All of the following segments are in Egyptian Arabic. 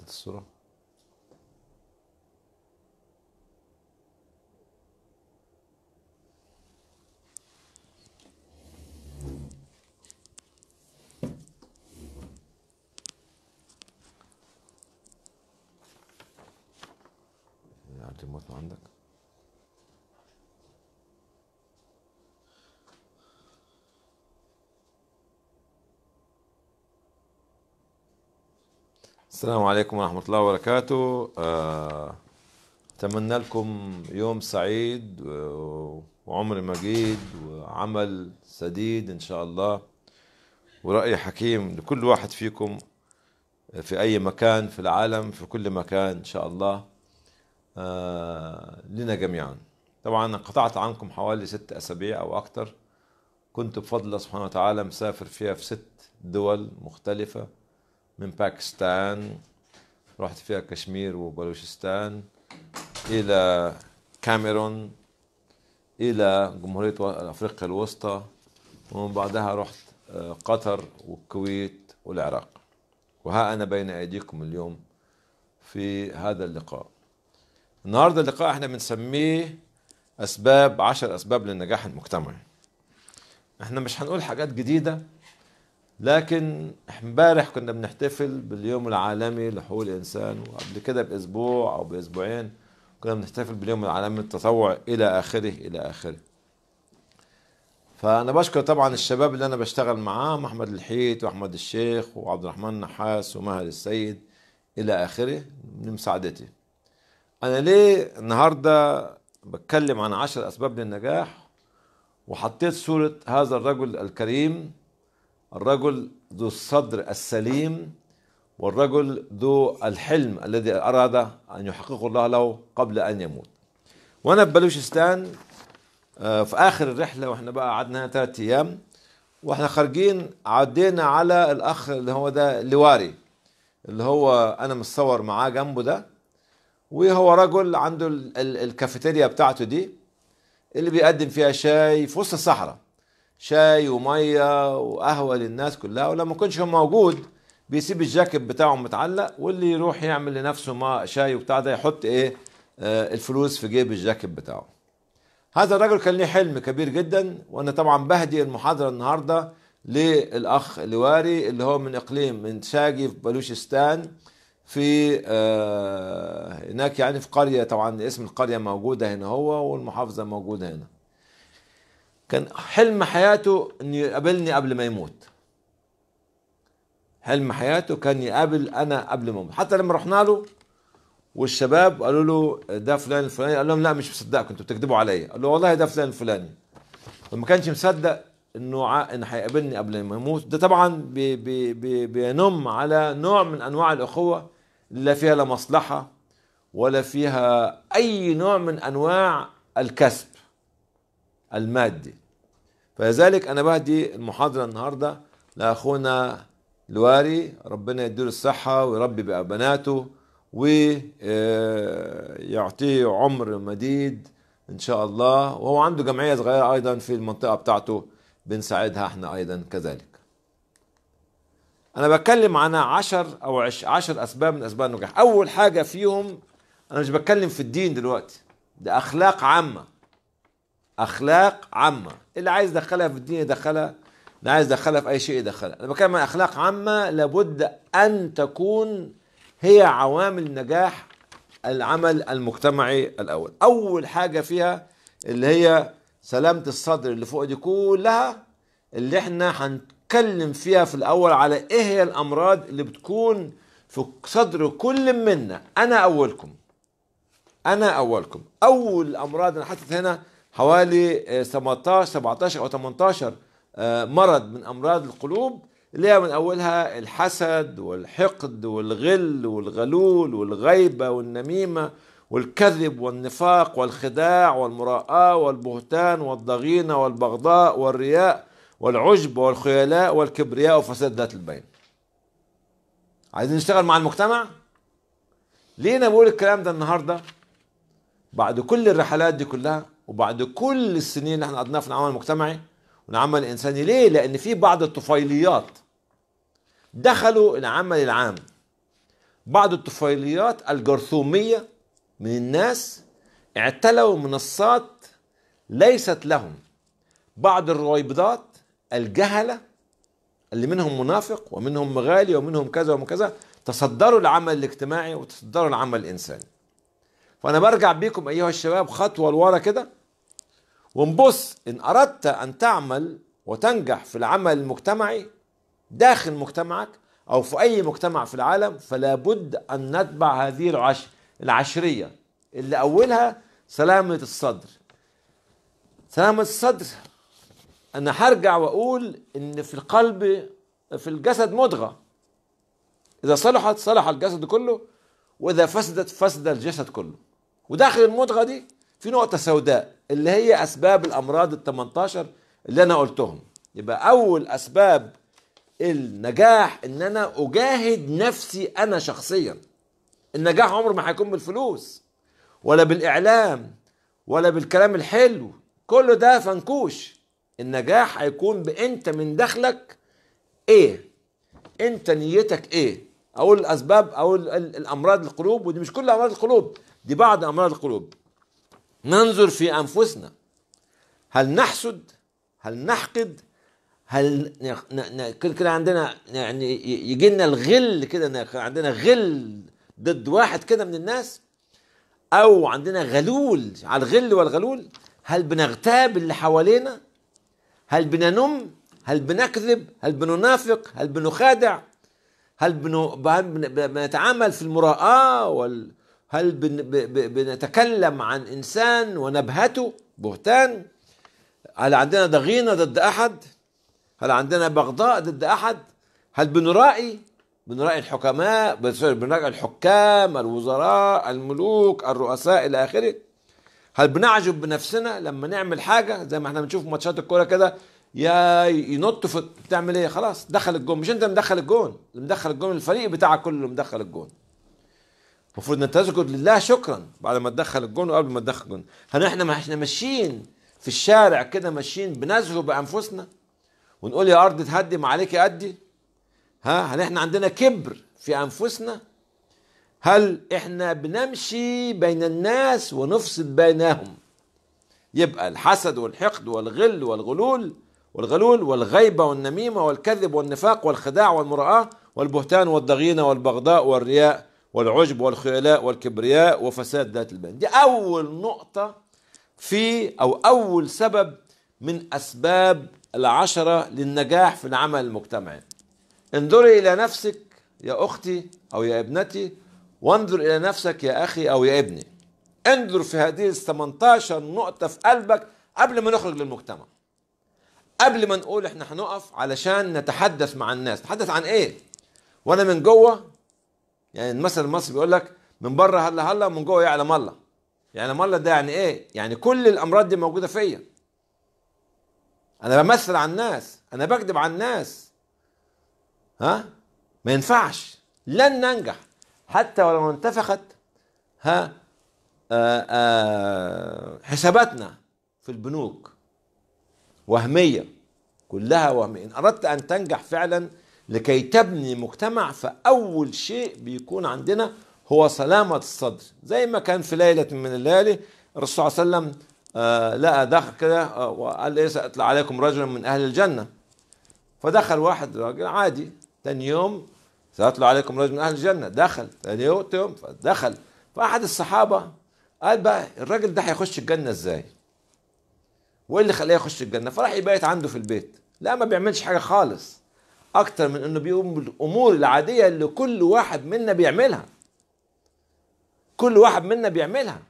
الصورة يعني الريموت ما عندك السلام عليكم ورحمة الله وبركاته آه، أتمنى لكم يوم سعيد و- وعمر مجيد وعمل سديد إن شاء الله ورأي حكيم لكل واحد فيكم في أي مكان في العالم في كل مكان إن شاء الله آه، لنا جميعا طبعا قطعت عنكم حوالي ست أسابيع أو أكثر كنت بفضل الله سبحانه وتعالى مسافر فيها في ست دول مختلفة من باكستان رحت فيها كشمير وبلوشستان إلى كاميرون إلى جمهورية و- أفريقيا الوسطى ومن بعدها رحت آه، قطر والكويت والعراق وها أنا بين أيديكم اليوم في هذا اللقاء النهاردة اللقاء احنا بنسميه أسباب عشر أسباب للنجاح المجتمعي احنا مش هنقول حاجات جديدة لكن امبارح كنا بنحتفل باليوم العالمي لحقوق الانسان وقبل كده باسبوع او باسبوعين كنا بنحتفل باليوم العالمي للتطوع الى اخره الى اخره فانا بشكر طبعا الشباب اللي انا بشتغل معاهم احمد الحيت واحمد الشيخ وعبد الرحمن النحاس ومهر السيد الى اخره من مساعدتي انا ليه النهارده بتكلم عن عشر اسباب للنجاح وحطيت صورة هذا الرجل الكريم الرجل ذو الصدر السليم والرجل ذو الحلم الذي أراد أن يحققه الله له قبل أن يموت وأنا في بلوشستان آه، في آخر الرحلة وإحنا بقى قعدنا هنا ثلاثة أيام وإحنا خارجين عدينا على الأخ اللي هو ده لواري اللي هو أنا متصور معاه جنبه ده وهو رجل عنده ال- ال- الكافيتيريا بتاعته دي اللي بيقدم فيها شاي في وسط الصحراء شاي وميه وقهوه للناس كلها ولما يكونش هو موجود بيسيب الجاكيت بتاعه متعلق واللي يروح يعمل لنفسه ما شاي وبتاع ده يحط ايه آه الفلوس في جيب الجاكيت بتاعه هذا الرجل كان ليه حلم كبير جدا وانا طبعا بهدي المحاضره النهارده للاخ لواري اللي هو من اقليم من شاقي في بلوشستان في آه هناك يعني في قريه طبعا اسم القريه موجوده هنا هو والمحافظه موجوده هنا كان حلم حياته انه يقابلني قبل ما يموت حلم حياته كان يقابل انا قبل ما اموت حتى لما رحنا له والشباب قالوا له ده فلان الفلاني قال لهم لا مش مصدقكم انتوا بتكذبوا عليا قال له والله ده فلان الفلاني وما كانش مصدق انه ع... انه هيقابلني قبل ما يموت ده طبعا بي... بي... بي... بينم على نوع من انواع الاخوه لا فيها لا مصلحه ولا فيها اي نوع من انواع الكسب المادي فلذلك انا بهدي المحاضره النهارده لاخونا الواري ربنا يديله الصحه ويربي بقى بناته ويعطيه عمر مديد ان شاء الله وهو عنده جمعيه صغيره ايضا في المنطقه بتاعته بنساعدها احنا ايضا كذلك انا بتكلم عن عشر او عش عشر اسباب من اسباب النجاح اول حاجه فيهم انا مش بتكلم في الدين دلوقتي ده اخلاق عامه اخلاق عامه اللي عايز يدخلها في الدين يدخلها اللي عايز يدخلها في اي شيء يدخلها انا بتكلم عن اخلاق عامه لابد ان تكون هي عوامل نجاح العمل المجتمعي الاول اول حاجه فيها اللي هي سلامه الصدر اللي فوق دي كلها اللي احنا هنتكلم فيها في الاول على ايه هي الامراض اللي بتكون في صدر كل منا انا اولكم انا اولكم اول الامراض انا حاطط هنا حوالي آه، 17 17 او 18 آه، مرض من امراض القلوب اللي هي من اولها الحسد والحقد والغل والغلول والغيبه والنميمه والكذب والنفاق والخداع والمراءة والبهتان والضغينة والبغضاء والرياء والعجب والخيلاء والكبرياء وفساد ذات البين عايزين نشتغل مع المجتمع ليه انا بقول الكلام ده النهارده بعد كل الرحلات دي كلها وبعد كل السنين اللي احنا قضيناها في العمل المجتمعي والعمل الانساني ليه؟ لان في بعض الطفيليات دخلوا العمل العام بعض الطفيليات الجرثوميه من الناس اعتلوا منصات ليست لهم بعض الرويبضات الجهله اللي منهم منافق ومنهم مغالي ومنهم كذا ومن كذا تصدروا العمل الاجتماعي وتصدروا العمل الانساني فانا برجع بيكم ايها الشباب خطوه لورا كده ونبص ان اردت ان تعمل وتنجح في العمل المجتمعي داخل مجتمعك او في اي مجتمع في العالم فلا بد ان نتبع هذه العش العشريه اللي اولها سلامه الصدر سلامه الصدر انا هرجع واقول ان في القلب في الجسد مضغه اذا صلحت صلح الجسد كله واذا فسدت فسد الجسد كله وداخل المضغه دي في نقطه سوداء اللي هي اسباب الامراض ال 18 اللي انا قلتهم يبقى اول اسباب النجاح ان انا اجاهد نفسي انا شخصيا النجاح عمره ما هيكون بالفلوس ولا بالاعلام ولا بالكلام الحلو كل ده فنكوش النجاح هيكون بانت من داخلك ايه انت نيتك ايه او الاسباب او ال- ال- الامراض القلوب ودي مش كل امراض القلوب دي بعض امراض القلوب ننظر في انفسنا هل نحسد هل نحقد هل ن- ن- ن- كده كده عندنا يعني ي- يجي لنا الغل كده إن عندنا غل ضد واحد كده من الناس او عندنا غلول على الغل والغلول هل بنغتاب اللي حوالينا هل بننم هل بنكذب هل بننافق هل بنخادع هل بنو... هل بن... ب- بنتعامل في المراءة وال... هل بن... ب... ب... بنتكلم عن إنسان ونبهته بهتان هل عندنا ضغينة ضد أحد هل عندنا بغضاء ضد أحد هل بنرائي بنرائي الحكماء بنرائي الحكام الوزراء الملوك الرؤساء إلى آخره هل بنعجب بنفسنا لما نعمل حاجه زي ما احنا بنشوف في ماتشات الكوره كده يا ينطوا في بتعمل ايه خلاص دخل الجون مش انت مدخل الجون اللي مدخل الجون الفريق بتاعك كله اللي مدخل الجون المفروض ان تسجد لله شكرا بعد ما تدخل الجون وقبل ما تدخل الجون هل احنا ما احنا ماشيين في الشارع كده ماشيين بنزهو بانفسنا ونقول يا ارض تهدم عليك ادي ها هل احنا عندنا كبر في انفسنا هل احنا بنمشي بين الناس ونفصل بينهم يبقى الحسد والحقد والغل والغلول والغلول والغيبة والنميمة والكذب والنفاق والخداع والمرآة والبهتان والضغينة والبغضاء والرياء والعجب والخيلاء والكبرياء وفساد ذات البين دي أول نقطة في أو أول سبب من أسباب العشرة للنجاح في العمل المجتمعي انظري إلى نفسك يا أختي أو يا ابنتي وانظر إلى نفسك يا أخي أو يا ابني انظر في هذه ال 18 نقطة في قلبك قبل ما نخرج للمجتمع قبل ما نقول احنا هنقف علشان نتحدث مع الناس نتحدث عن ايه وانا من جوه يعني المثل المصري بيقول لك من بره هلا هلا ومن جوه يعلم الله يعلم الله ده يعني ايه يعني كل الامراض دي موجوده فيا انا بمثل على الناس انا بكذب على الناس ها ما ينفعش لن ننجح حتى ولو انتفخت ها آآ آآ حساباتنا في البنوك وهمية كلها وهمية إن أردت أن تنجح فعلا لكي تبني مجتمع فأول شيء بيكون عندنا هو سلامة الصدر زي ما كان في ليلة من الليالي الرسول صلى الله عليه وسلم آه لقى دخل كده آه وقال لي سأطلع عليكم رجلا من أهل الجنة فدخل واحد راجل عادي تاني يوم سيطلع عليكم رجل من أهل الجنة دخل تاني يوم دخل فأحد الصحابة قال بقى الراجل ده هيخش الجنة ازاي؟ وايه اللي خلاه يخش الجنة؟ فراح يبيت عنده في البيت لا ما بيعملش حاجة خالص أكتر من إنه بيقوم بالأمور العادية اللي كل واحد منا بيعملها كل واحد منا بيعملها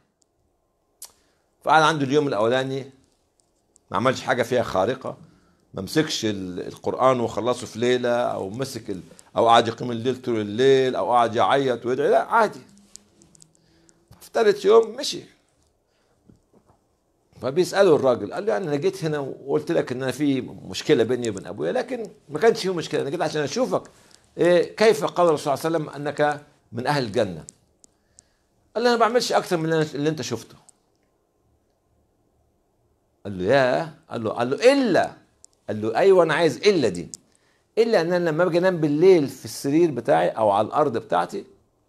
فقعد عنده اليوم الأولاني ما عملش حاجة فيها خارقة ما مسكش القرآن وخلصه في ليلة أو مسك ال... أو قعد يقيم الليل طول الليل أو قعد يعيط ويدعي لا عادي في ثالث يوم مشي فبيسأله الراجل قال له يعني أنا جيت هنا وقلت لك إن أنا في مشكلة بيني وبين أبويا لكن ما كانش في مشكلة أنا جيت عشان أشوفك إيه كيف قال الرسول صلى الله عليه وسلم أنك من أهل الجنة قال له أنا ما بعملش أكثر من اللي أنت شفته قال له يا قال له قال له إلا قال له أيوه أنا عايز إلا دي إلا أن أنا لما باجي أنام بالليل في السرير بتاعي أو على الأرض بتاعتي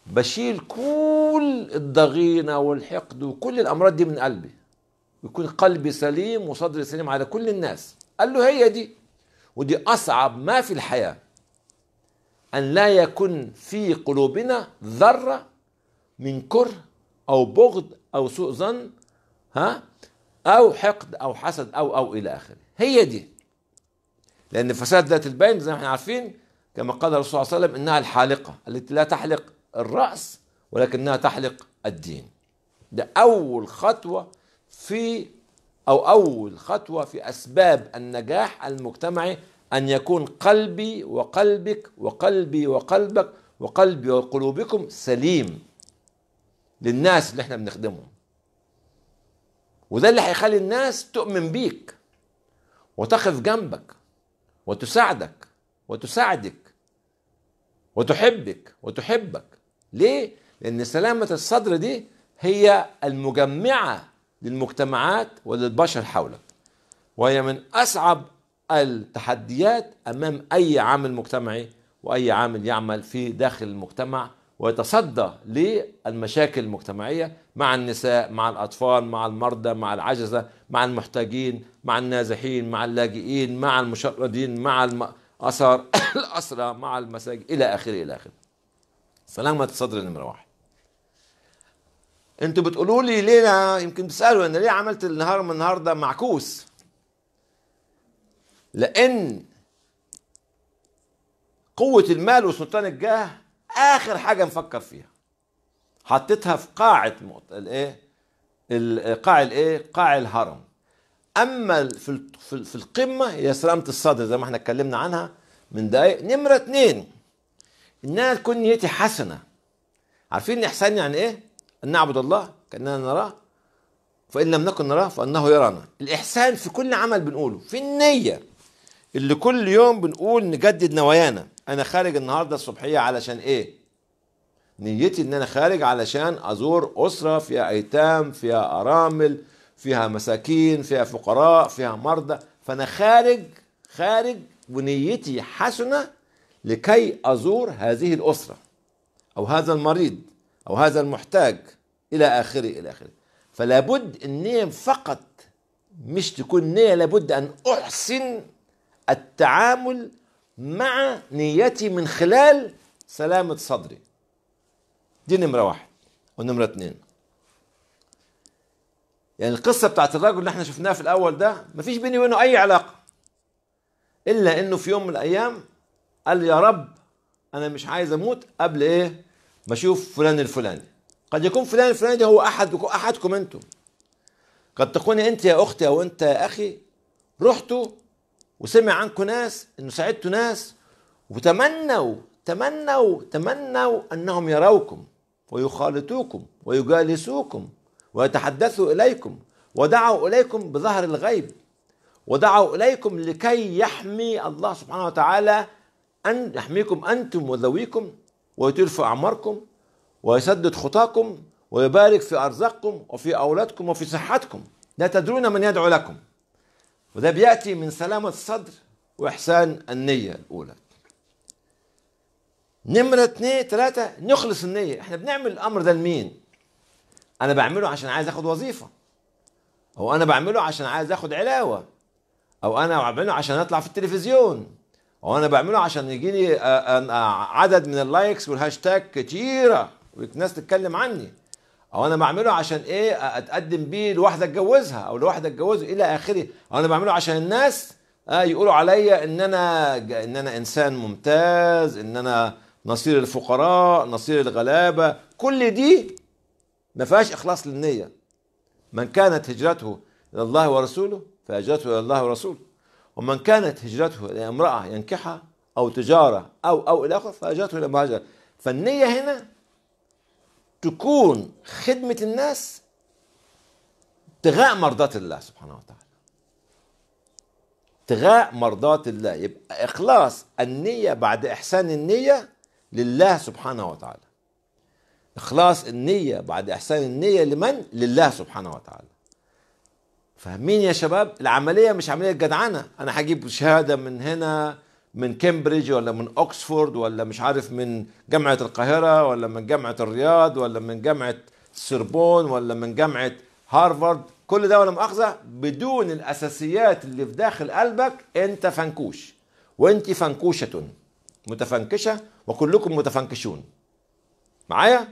بشيل كل الضغينة والحقد وكل الأمراض دي من قلبي يكون قلبي سليم وصدري سليم على كل الناس قال له هي دي ودي أصعب ما في الحياة أن لا يكون في قلوبنا ذرة من كره أو بغض أو سوء ظن ها أو حقد أو حسد أو أو إلى آخره هي دي لأن فساد ذات البين زي ما احنا عارفين كما قال الرسول صلى الله عليه وسلم إنها الحالقة التي لا تحلق الرأس ولكنها تحلق الدين ده أول خطوة في أو أول خطوة في أسباب النجاح المجتمعي أن يكون قلبي وقلبك وقلبي وقلبك وقلبي وقلوبكم سليم للناس اللي احنا بنخدمهم وده اللي هيخلي الناس تؤمن بيك وتقف جنبك وتساعدك وتساعدك وتحبك وتحبك ليه؟ لأن سلامة الصدر دي هي المجمعة للمجتمعات وللبشر حولك وهي من أصعب التحديات أمام أي عامل مجتمعي وأي عامل يعمل في داخل المجتمع ويتصدى للمشاكل المجتمعية مع النساء مع الأطفال مع المرضى مع العجزة مع المحتاجين مع النازحين مع اللاجئين مع المشردين مع الأثر الأسرى مع المساجد إلى آخره إلى آخره سلامة الصدر نمرة واحد انتوا بتقولوا لي ليه يمكن تسالوا انا ليه عملت النهار من النهارده معكوس لان قوة المال وسلطان الجاه اخر حاجة نفكر فيها حطيتها في قاعة الايه قاع الايه قاع الهرم اما في في القمة هي سلامة الصدر زي ما احنا اتكلمنا عنها من دقايق نمرة اتنين انها تكون نيتي حسنة عارفين الاحسان يعني ايه؟ ان نعبد الله كاننا نراه فان لم نكن نراه فانه يرانا الاحسان في كل عمل بنقوله في النيه اللي كل يوم بنقول نجدد نوايانا انا خارج النهارده الصبحيه علشان ايه نيتي ان انا خارج علشان ازور اسره فيها ايتام فيها ارامل فيها مساكين فيها فقراء فيها مرضى فانا خارج خارج ونيتي حسنه لكي ازور هذه الاسره او هذا المريض او هذا المحتاج الى اخره الى اخره فلا بد النية فقط مش تكون نية لابد ان احسن التعامل مع نيتي من خلال سلامة صدري دي نمرة واحد ونمرة اتنين يعني القصة بتاعت الرجل اللي احنا شفناها في الأول ده مفيش بيني وبينه أي علاقة إلا إنه في يوم من الأيام قال يا رب أنا مش عايز أموت قبل إيه ما أشوف فلان الفلاني قد يكون فلان الفلاني ده هو أحد أحدكم أنتم قد تكوني أنت يا أختي أو أنت يا أخي رحتوا وسمع عنكم ناس انه ساعدتوا ناس وتمنوا تمنوا تمنوا انهم يروكم ويخالطوكم ويجالسوكم ويتحدثوا اليكم ودعوا اليكم بظهر الغيب ودعوا اليكم لكي يحمي الله سبحانه وتعالى ان يحميكم انتم وذويكم ويطيل في اعماركم ويسدد خطاكم ويبارك في ارزاقكم وفي اولادكم وفي صحتكم لا تدرون من يدعو لكم وده بياتي من سلامه الصدر واحسان النيه الاولى نمرة اتنين تلاتة نخلص النية احنا بنعمل الامر ده لمين انا بعمله عشان عايز اخد وظيفة او انا بعمله عشان عايز اخد علاوة او انا بعمله عشان اطلع في التلفزيون او انا بعمله عشان يجيني عدد من اللايكس والهاشتاج كتيرة والناس تتكلم عني او انا بعمله عشان ايه اتقدم بيه لواحده اتجوزها او لواحده اتجوزه الى اخره او انا بعمله عشان الناس آه يقولوا عليا ان انا ان انا انسان ممتاز ان انا نصير الفقراء نصير الغلابه كل دي ما فيهاش اخلاص للنيه من كانت هجرته الى الله ورسوله فهجرته الى الله ورسوله ومن كانت هجرته الى امراه ينكحها او تجاره او او الى اخره فهجرته الى ما هاجر فالنيه هنا تكون خدمة الناس ابتغاء مرضات الله سبحانه وتعالى ابتغاء مرضات الله يبقى إخلاص النية بعد إحسان النية لله سبحانه وتعالى إخلاص النية بعد إحسان النية لمن؟ لله سبحانه وتعالى فاهمين يا شباب العملية مش عملية جدعنة أنا هجيب شهادة من هنا من كامبريدج ولا من اوكسفورد ولا مش عارف من جامعه القاهره ولا من جامعه الرياض ولا من جامعه سربون ولا من جامعه هارفارد كل ده ولا مؤاخذه بدون الاساسيات اللي في داخل قلبك انت فنكوش وانت فنكوشه متفنكشه وكلكم متفنكشون معايا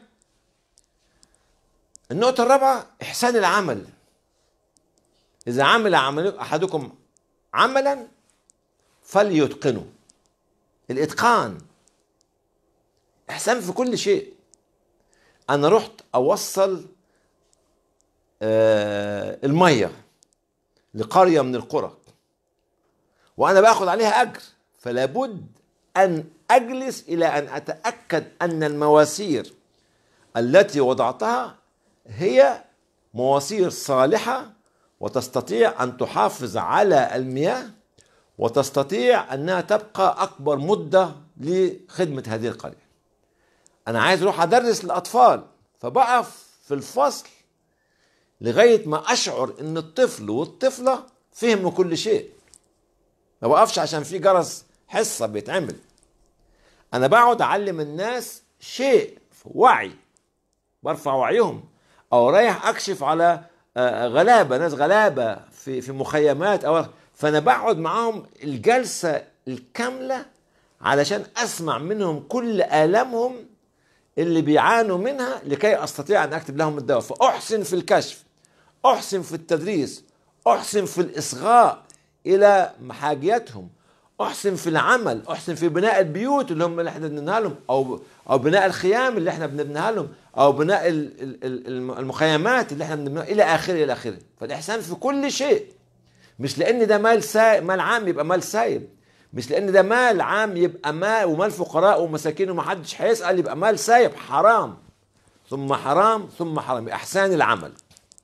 النقطة الرابعة إحسان العمل إذا عمل عمل أحدكم عملا فليتقنه الإتقان إحسان في كل شيء أنا رحت أوصل آه، المية لقرية من القرى وأنا باخد عليها أجر فلا بد أن أجلس إلى أن أتأكد أن المواسير التي وضعتها هي مواسير صالحة وتستطيع أن تحافظ على المياه وتستطيع أنها تبقى أكبر مدة لخدمة هذه القرية أنا عايز أروح أدرس للأطفال فبقف في الفصل لغاية ما أشعر أن الطفل والطفلة فهموا كل شيء ما بقفش عشان في جرس حصة بيتعمل أنا بقعد أعلم الناس شيء وعي برفع وعيهم او رايح اكشف على آه، غلابه ناس غلابه في في مخيمات او فانا بقعد معاهم الجلسه الكامله علشان اسمع منهم كل الامهم اللي بيعانوا منها لكي استطيع ان اكتب لهم الدواء فاحسن في الكشف احسن في التدريس احسن في الاصغاء الى حاجياتهم احسن في العمل احسن في بناء البيوت اللي هم اللي احنا بنبنيها لهم او او بناء الخيام اللي احنا بنبنيها لهم او بناء ال- ال- ال- المخيمات اللي احنا بنبنيها الى اخره الى اخره فالاحسان في كل شيء مش لان ده مال سا... مال عام يبقى مال سايب مش لان ده مال عام يبقى مال ومال فقراء ومساكين ومحدش هيسال يبقى مال سايب حرام ثم حرام ثم حرام احسان العمل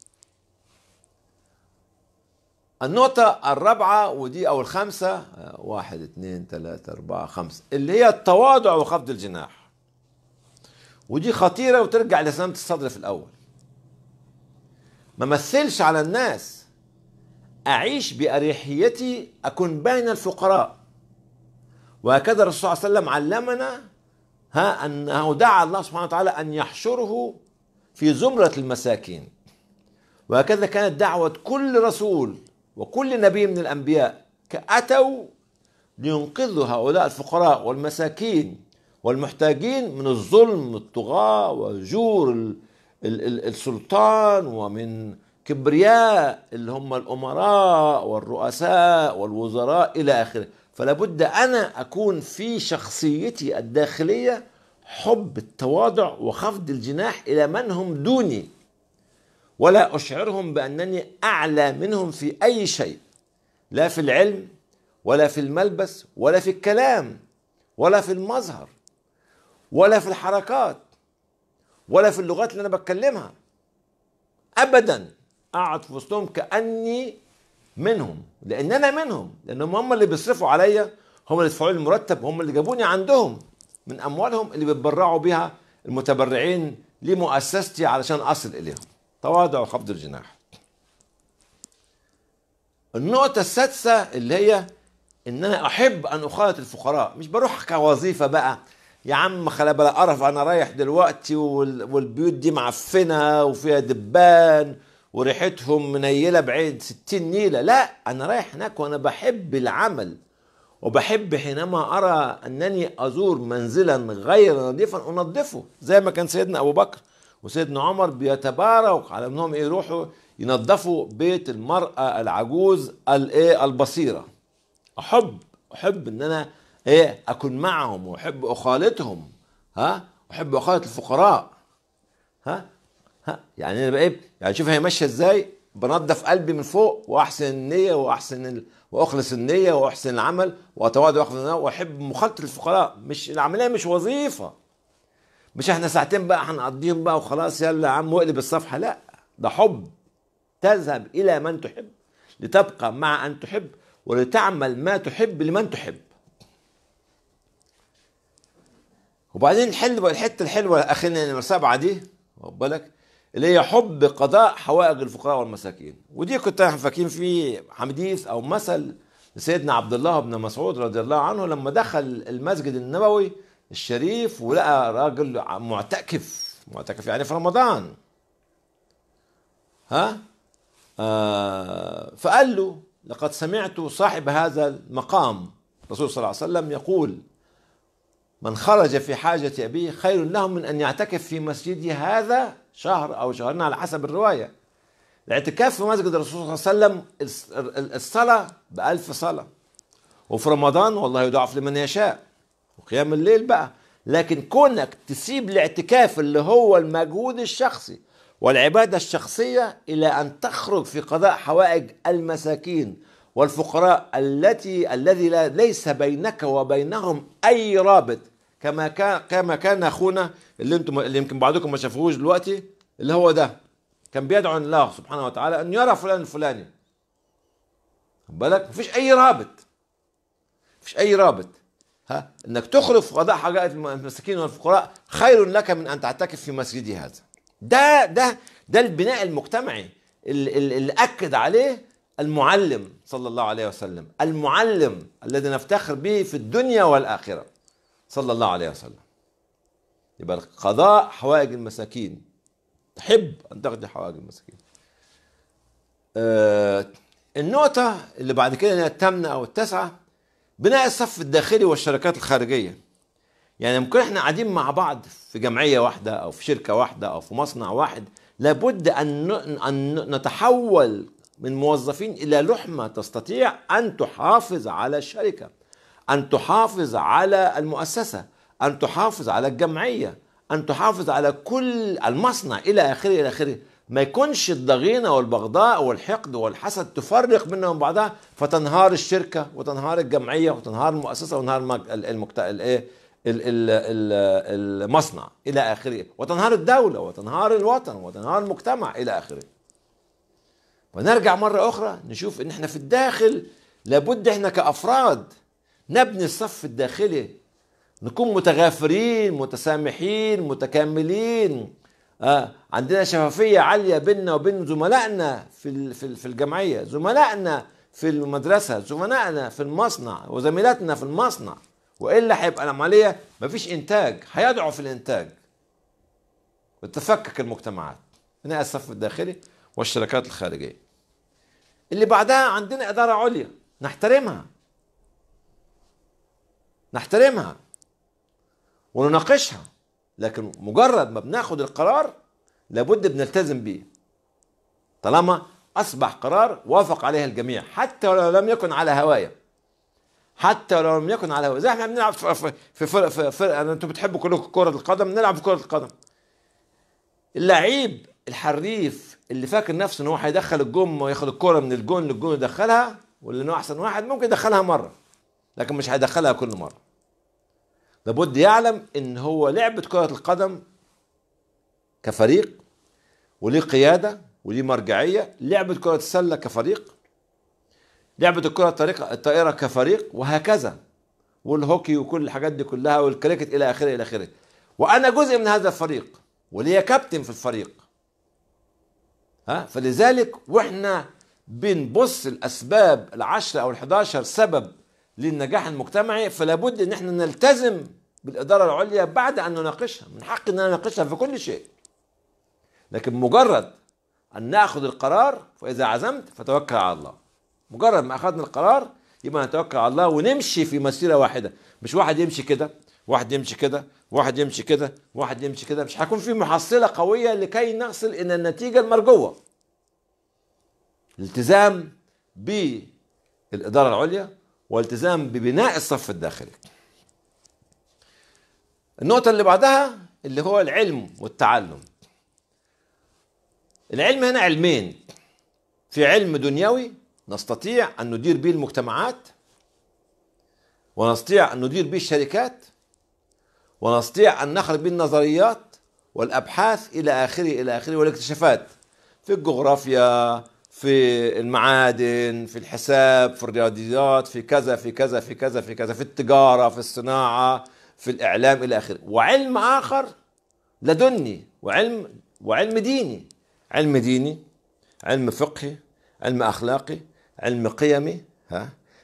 النقطة الرابعة ودي أو الخامسة آه، واحد اثنين ثلاثة أربعة خمسة اللي هي التواضع وخفض الجناح ودي خطيرة وترجع لسلامة الصدر في الأول ما مثلش على الناس أعيش بأريحيتي أكون بين الفقراء وهكذا الرسول صلى الله عليه وسلم علمنا ها أنه دعا الله سبحانه وتعالى أن يحشره في زمرة المساكين وهكذا كانت دعوة كل رسول وكل نبي من الأنبياء أتوا لينقذوا هؤلاء الفقراء والمساكين والمحتاجين من الظلم الطغاة وجور ال- ال- ال- السلطان ومن كبرياء اللي هم الأمراء والرؤساء والوزراء إلى آخره فلا بد أنا أكون في شخصيتي الداخلية حب التواضع وخفض الجناح إلى من هم دوني ولا أشعرهم بأنني أعلى منهم في أي شيء لا في العلم ولا في الملبس ولا في الكلام ولا في المظهر ولا في الحركات ولا في اللغات اللي أنا بتكلمها أبدا أقعد في وسطهم كأني منهم لأن أنا منهم لأنهم هم اللي بيصرفوا عليا هم اللي يدفعوا لي المرتب هم اللي جابوني عندهم من أموالهم اللي بيتبرعوا بها المتبرعين لمؤسستي علشان أصل إليهم تواضع وخفض الجناح النقطة السادسة اللي هي ان انا احب ان اخالط الفقراء مش بروح كوظيفة بقى يا عم خلا بلا قرف انا رايح دلوقتي وال- والبيوت دي معفنة وفيها دبان وريحتهم منيلة بعيد ستين نيلة لا انا رايح هناك وانا بحب العمل وبحب حينما ارى انني ازور منزلا غير نظيفا انظفه زي ما كان سيدنا ابو بكر وسيدنا عمر بيتباروا على انهم يروحوا ينظفوا بيت المراه العجوز الايه البصيره احب احب ان انا ايه اكون معهم واحب اخالطهم ها احب اخالط الفقراء ها ها يعني انا بقى ايه يعني شوف هي ماشيه ازاي بنظف قلبي من فوق واحسن النيه واحسن ال... واخلص النيه واحسن العمل واتواضع واخلص النية واحب مخالطه الفقراء مش العمليه مش وظيفه مش احنا ساعتين بقى هنقضيهم بقى وخلاص يلا يا عم واقلب الصفحه لا ده حب تذهب الى من تحب لتبقى مع ان تحب ولتعمل ما تحب لمن تحب وبعدين الحل بقى الحته الحلوه اخرنا نمره سبعه دي واخد بالك اللي هي حب قضاء حوائج الفقراء والمساكين ودي كنت احنا فاكرين فيه حديث او مثل لسيدنا عبد الله بن مسعود رضي الله عنه لما دخل المسجد النبوي الشريف ولقى راجل معتكف معتكف يعني في رمضان ها آه فقال له لقد سمعت صاحب هذا المقام الرسول صلى الله عليه وسلم يقول من خرج في حاجة أبيه خير له من أن يعتكف في مسجدي هذا شهر أو شهرين على حسب الرواية الاعتكاف في مسجد الرسول صلى الله عليه وسلم الصلاة بألف صلاة وفي رمضان والله يضاعف لمن يشاء وقيام الليل بقى لكن كونك تسيب الاعتكاف اللي هو المجهود الشخصي والعبادة الشخصية إلى أن تخرج في قضاء حوائج المساكين والفقراء التي الذي لا ليس بينك وبينهم أي رابط كما كان كما كان أخونا اللي انتم اللي يمكن بعضكم ما شافوهوش دلوقتي اللي هو ده كان بيدعو الله سبحانه وتعالى أن يرى فلان الفلاني بالك مفيش أي رابط مفيش أي رابط ها انك تخرج في قضاء حاجات المساكين والفقراء خير لك من ان تعتكف في مسجدي هذا ده ده ده البناء المجتمعي اللي, اللي اكد عليه المعلم صلى الله عليه وسلم المعلم الذي نفتخر به في الدنيا والاخره صلى الله عليه وسلم يبقى قضاء حوائج المساكين تحب ان تقضي حوائج المساكين آه النقطة اللي بعد كده الثامنة أو التاسعة بناء الصف الداخلي والشركات الخارجية يعني ممكن احنا قاعدين مع بعض في جمعية واحدة أو في شركة واحدة أو في مصنع واحد لابد أن أن نتحول من موظفين إلى لحمة تستطيع أن تحافظ على الشركة أن تحافظ على المؤسسة أن تحافظ على الجمعية أن تحافظ على كل المصنع إلى آخره إلى آخره ما يكونش الضغينة والبغضاء والحقد والحسد تفرق بينهم من بعضها فتنهار الشركة وتنهار الجمعية وتنهار المؤسسة وتنهار المكت... الايه المصنع إلى آخره وتنهار الدولة وتنهار الوطن وتنهار المجتمع إلى آخره ونرجع مرة أخرى نشوف إن إحنا في الداخل لابد إحنا كأفراد نبني الصف الداخلي نكون متغافرين متسامحين متكاملين آه عندنا شفافية عالية بيننا وبين زملائنا في في في الجمعية زملائنا في المدرسة زملائنا في المصنع وزميلاتنا في المصنع وإلا هيبقى العملية مفيش إنتاج هيضعف الإنتاج وتفكك المجتمعات بناء الصف الداخلي والشركات الخارجية اللي بعدها عندنا إدارة عليا نحترمها نحترمها ونناقشها لكن مجرد ما بناخد القرار لابد بنلتزم بيه طالما اصبح قرار وافق عليه الجميع حتى ولو لم يكن على هوايه حتى ولو لم يكن على هوايه زي احنا بنلعب في في فرق في فرق انتوا بتحبوا كلكم كره القدم نلعب في كره القدم اللعيب الحريف اللي فاكر نفسه ان هو هيدخل الجون وياخد الكره من الجون للجون يدخلها واللي انه احسن واحد ممكن يدخلها مره لكن مش هيدخلها كل مره لابد يعلم ان هو لعبة كرة القدم كفريق وليه قيادة وليه مرجعية لعبة كرة السلة كفريق لعبة الكرة الطائرة كفريق وهكذا والهوكي وكل الحاجات دي كلها والكريكت إلى آخره إلى آخره وأنا جزء من هذا الفريق وليا كابتن في الفريق ها فلذلك واحنا بنبص الاسباب العشرة او ال11 سبب للنجاح المجتمعي فلا بد ان احنا نلتزم بالاداره العليا بعد ان نناقشها من حق ان نناقشها في كل شيء لكن مجرد ان ناخذ القرار فاذا عزمت فتوكل على الله مجرد ما اخذنا القرار يبقى نتوكل على الله ونمشي في مسيره واحده مش واحد يمشي كده واحد يمشي كده واحد يمشي كده واحد يمشي كده مش هيكون في محصله قويه لكي نصل الى النتيجه المرجوه الالتزام بالاداره العليا والتزام ببناء الصف الداخلي النقطة اللي بعدها اللي هو العلم والتعلم العلم هنا علمين في علم دنيوي نستطيع أن ندير به المجتمعات ونستطيع أن ندير به الشركات ونستطيع أن نخرج به النظريات والأبحاث إلى آخره إلى آخره والاكتشافات في الجغرافيا في المعادن في الحساب في الرياضيات في كذا في كذا في كذا في كذا في التجارة في الصناعة في الإعلام إلى آخره وعلم آخر لدني وعلم وعلم ديني علم ديني علم فقهي علم أخلاقي علم قيمي ها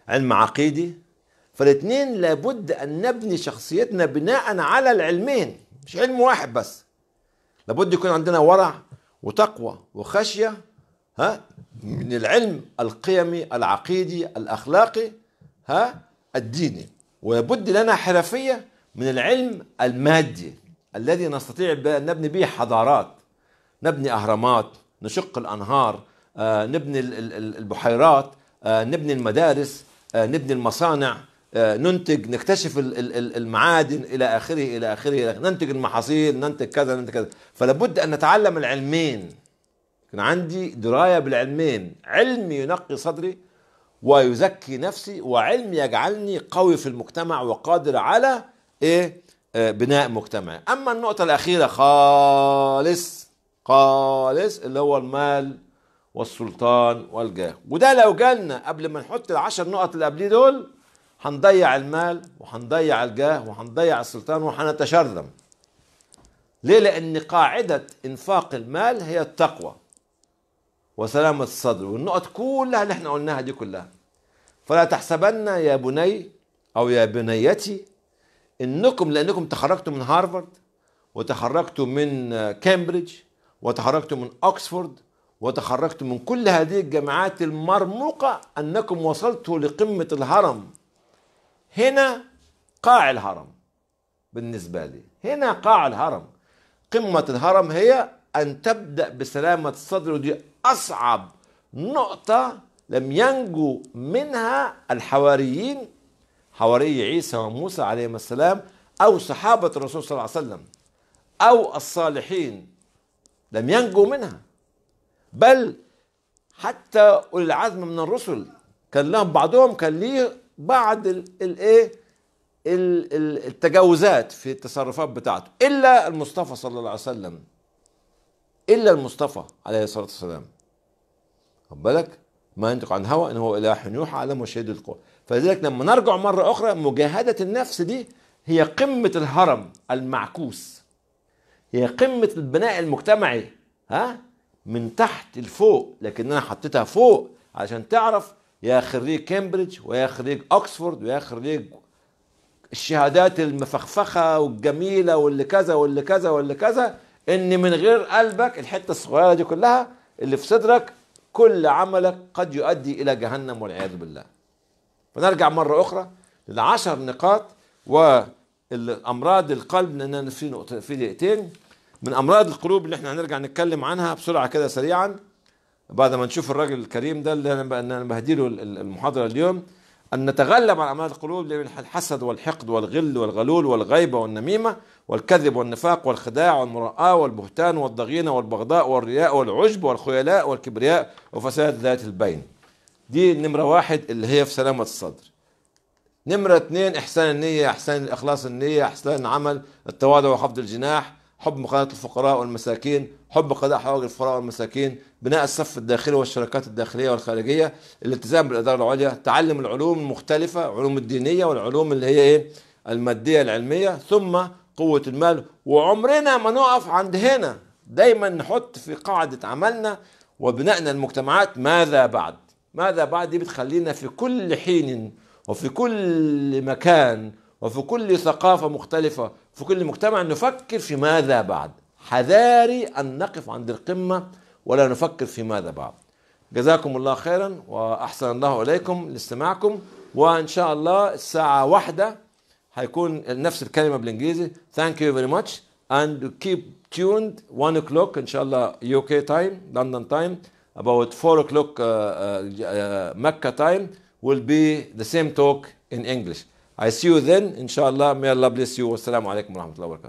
علم عقيدي فالاثنين لابد ان نبني شخصيتنا بناء على العلمين مش علم واحد بس لابد يكون عندنا ورع وتقوى وخشيه ها من العلم القيمي العقيدي الاخلاقي ها الديني ويبد لنا حرفيه من العلم المادي الذي نستطيع ان نبني به حضارات نبني اهرامات نشق الانهار آه، نبني البحيرات آه، نبني المدارس آه، نبني المصانع ننتج نكتشف المعادن الى اخره الى اخره ننتج المحاصيل ننتج كذا ننتج كذا فلا بد ان نتعلم العلمين كان عندي درايه بالعلمين علم ينقي صدري ويزكي نفسي وعلم يجعلني قوي في المجتمع وقادر على ايه بناء مجتمعي اما النقطه الاخيره خالص خالص اللي هو المال والسلطان والجاه وده لو جالنا قبل ما نحط العشر نقط اللي قبليه دول هنضيع المال وهنضيع الجاه وهنضيع السلطان وهنتشرذم ليه لان قاعده انفاق المال هي التقوى وسلامه الصدر والنقط كلها اللي احنا قلناها دي كلها فلا تحسبن يا بني او يا بنيتي انكم لانكم تخرجتم من هارفارد وتخرجتم من كامبريدج وتخرجتم من اوكسفورد وتخرجتم من كل هذه الجامعات المرموقة أنكم وصلتوا لقمة الهرم هنا قاع الهرم بالنسبة لي هنا قاع الهرم قمة الهرم هي أن تبدأ بسلامة الصدر ودي أصعب نقطة لم ينجو منها الحواريين حواري عيسى وموسى عليهم السلام أو صحابة الرسول صلى الله عليه وسلم أو الصالحين لم ينجوا منها بل حتى اولي العزم من الرسل كان لهم بعضهم كان ليه بعض الايه التجاوزات في التصرفات بتاعته الا المصطفى صلى الله عليه وسلم الا المصطفى عليه الصلاه والسلام خد بالك ما ينطق عن هوى ان هو اله يوحى على مشهد القوى فلذلك لما نرجع مره اخرى مجاهده النفس دي هي قمه الهرم المعكوس هي قمه البناء المجتمعي ها من تحت لفوق لكن انا حطيتها فوق عشان تعرف يا خريج كامبريدج ويا خريج اوكسفورد ويا خريج الشهادات المفخفخه والجميله واللي كذا واللي كذا واللي كذا ان من غير قلبك الحته الصغيره دي كلها اللي في صدرك كل عملك قد يؤدي الى جهنم والعياذ بالله. فنرجع مره اخرى للعشر نقاط والامراض القلب لان في نقطه في دقيقتين من امراض القلوب اللي احنا هنرجع نتكلم عنها بسرعه كده سريعا بعد ما نشوف الراجل الكريم ده اللي انا بهديله المحاضره اليوم ان نتغلب على امراض القلوب من الحسد والحقد والغل والغلول والغيبه والنميمه والكذب والنفاق والخداع والمراءه والبهتان والضغينه والبغضاء والرياء والعجب والخيلاء والكبرياء وفساد ذات البين دي نمرة واحد اللي هي في سلامة الصدر نمرة اثنين إحسان النية إحسان الإخلاص النية إحسان العمل التواضع وخفض الجناح حب مقاومة الفقراء والمساكين حب قضاء حوائج الفقراء والمساكين بناء الصف الداخلي والشركات الداخلية والخارجية الالتزام بالإدارة العليا تعلم العلوم المختلفة علوم الدينية والعلوم اللي هي إيه المادية العلمية ثم قوة المال وعمرنا ما نقف عند هنا دايما نحط في قاعدة عملنا وبنائنا المجتمعات ماذا بعد ماذا بعد دي بتخلينا في كل حين وفي كل مكان وفي كل ثقافة مختلفة في كل مجتمع نفكر في ماذا بعد حذاري أن نقف عند القمة ولا نفكر في ماذا بعد جزاكم الله خيرا وأحسن الله إليكم لاستماعكم وإن شاء الله الساعة واحدة هيكون نفس الكلمة بالإنجليزي thank you very much and keep tuned 1 o'clock إن شاء الله UK time London time about 4 o'clock uh, uh, uh, Mecca time will be the same talk in English I see you then inshallah may Allah bless you والسلام عليكم ورحمة الله وبركاته